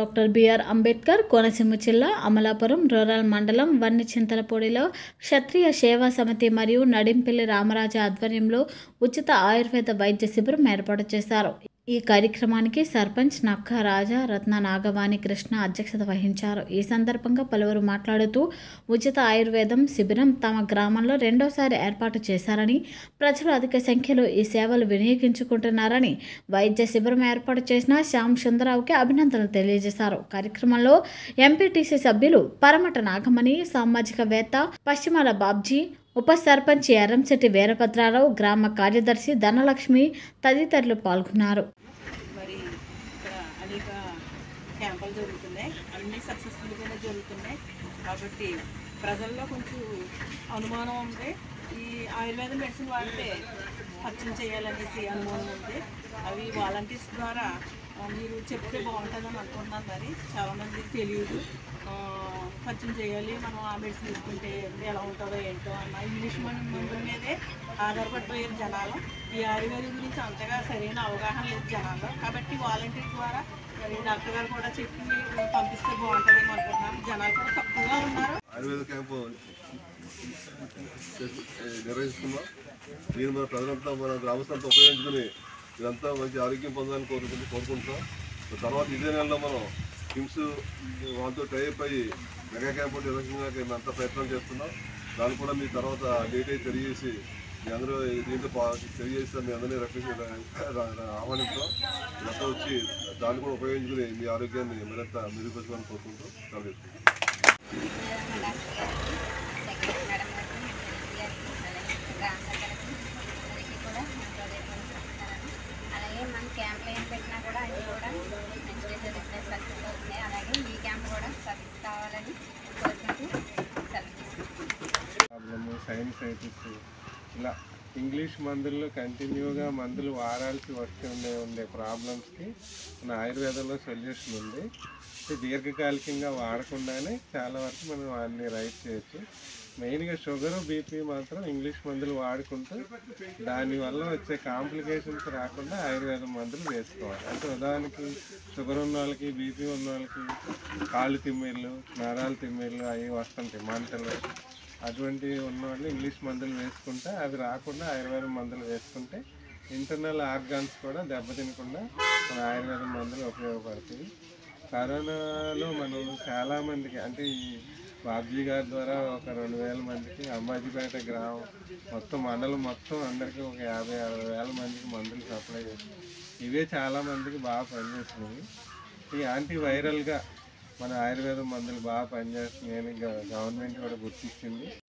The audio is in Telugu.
డాక్టర్ బిఆర్ అంబేద్కర్ కోనసీమ జిల్లా అమలాపురం రూరల్ మండలం వన్ని చింతలపూడిలో క్షత్రియ సేవా సమితి మరియు నడింపల్లి రామరాజు ఆధ్వర్యంలో ఉచిత ఆయుర్వేద వైద్య శిబిరం ఏర్పాటు చేశారు ఈ కార్యక్రమానికి సర్పంచ్ నక్క రాజా రత్న నాగవాణి కృష్ణ అధ్యక్షత వహించారు ఈ సందర్భంగా పలువురు మాట్లాడుతూ ఉచిత ఆయుర్వేదం శిబిరం తమ గ్రామంలో రెండోసారి ఏర్పాటు చేశారని ప్రజలు అధిక సంఖ్యలో ఈ సేవలు వినియోగించుకుంటున్నారని వైద్య శిబిరం ఏర్పాటు చేసిన శ్యామ్ సుందరరావుకి అభినందనలు తెలియజేశారు కార్యక్రమంలో ఎంపీటీసీ సభ్యులు పరమట నాగమణి సామాజికవేత్త పశ్చిమాల బాబ్జీ ఉప సర్పంచ్ ఎర్రంశెట్టి వీరభద్రారావు గ్రామ కార్యదర్శి ధనలక్ష్మి తదితరులు పాల్గొన్నారు మరి ఇక్కడ అనేక క్యాంపులు జరుగుతున్నాయి అన్నీ సక్సెస్ఫుల్గానే జరుగుతున్నాయి కాబట్టి ప్రజల్లో కొంచెం అనుమానం ఉంది ఈ ఆయుర్వేద మెడిసిన్ వాడితే పరిచయం చేయాలనేసి అనుమానం ఉంది అవి వాలంటీర్స్ ద్వారా ఆ, మీరు చెప్తే బాగుంటుందని అనుకుంటున్నాను మరి చాలామందికి తెలియదు ఆ, పరిచయం చేయాలి మనం ఆ మెడిసిన్ తీసుకుంటే ఎలా ఉంటుందో ఏంటో అన్న ఇంగ్లీష్ మన- మందుల మీదే ఆధారపడిపోయారు జనాలు ఈ ఆయుర్వేదం గురించి అంతగా సరైన అవగాహన లేదు జనాల్లో కాబట్టి వాలంటీర్ ద్వారా మరి డాక్టర్ గారు కూడా చెప్పి పంపిస్తే బాగుంటుంది అనుకుంటున్నాను జనాలు కూడా తక్కువగా ఉన్నారు ఆయుర్వేద క్యాంపు నిర్వహిస్తున్నాం దీన్ని మన ప్రజలంతా మన గ్రామస్తులంతా ఉపయోగించుకుని ఇదంతా మంచి ఆరోగ్యం పొందాలని కోరుకుంటూ కోరుకుంటున్నాం తర్వాత ఇదే నెలలో మనం కిమ్స్ వాళ్ళతో టైప్ అయ్యి మెగా క్యాంపు నిర్వహించడానికి మేమంతా ప్రయత్నం చేస్తున్నాం దాన్ని కూడా మీ తర్వాత డేట్ అయితే తెలియజేసి మీ అందరూ దీంట్లో పా- తెలియజేస్తే మీ అందరినీ రెప్రజెంట్ ఆహ్వానిస్తాం ఇదంతా వచ్చి దాన్ని కూడా ఉపయోగించుకుని మీ ఆరోగ్యాన్ని మరింత మెరుగుపరచాలని కోరుకుంటూ సెలవు సెక్రటరీ మేడం గారికి గారికి గ్రామ సభ్యులకి అందరికీ కూడా నా హృదయపూర్వక అలాగే మన క్యాంపులు ఏం పెట్టినా కూడా అన్నీ కూడా మంచిగా జరుగుతాయి సక్సెస్ అవుతున్నాయి అలాగే ఈ క్యాంప్ కూడా సక్సెస్ కావాలని కోరుకుంటూ సెలవు తీసుకుంటాను ప్రాబ్లము సైనసైటిస్ ఇలా ఇంగ్లీష్ మందుల్లో కంటిన్యూగా మందులు వాడాల్సి వచ్చి ఉండే ఉండే ప్రాబ్లమ్స్కి మన ఆయుర్వేదంలో సొల్యూషన్ ఉంది ఇది దీర్ఘకాలికంగా వాడకుండానే చాలా వరకు మనం అన్ని రైట్ చేయొచ్చు మెయిన్గా షుగర్ బీపీ మాత్రం ఇంగ్లీష్ మందులు వాడుకుంటూ దానివల్ల వచ్చే కాంప్లికేషన్స్ రాకుండా ఆయుర్వేదం మందులు వేసుకోవాలి అంటే ఉదాహరణకి షుగర్ ఉన్న వాళ్ళకి బీపీ ఉన్న వాళ్ళకి కాళ్ళు తిమ్మిర్లు నరాలు తిమ్మిర్లు అవి వస్తుంటాయి మంటలు అటువంటివి ఉన్నవాళ్ళు ఇంగ్లీష్ మందులు వేసుకుంటే అవి రాకుండా ఆయుర్వేదం మందులు వేసుకుంటే ఇంటర్నల్ ఆర్గాన్స్ కూడా దెబ్బతినకుండా మన ఆయుర్వేదం మందులు ఉపయోగపడతాయి కరోనాలో మనం చాలామందికి అంటే ఈ బాబ్జీ గారి ద్వారా ఒక రెండు వేల మందికి అంబాజీపేట గ్రామం మొత్తం మండలం మొత్తం అందరికీ ఒక యాభై అరవై వేల మందికి మందులు సప్లై చేస్తాం ఇవే చాలా మందికి బాగా పనిచేసినాయి ఈ యాంటీ వైరల్గా మన ఆయుర్వేదం మందులు బాగా పనిచేస్తున్నాయని గ- గవర్నమెంట్ కూడా గుర్తించింది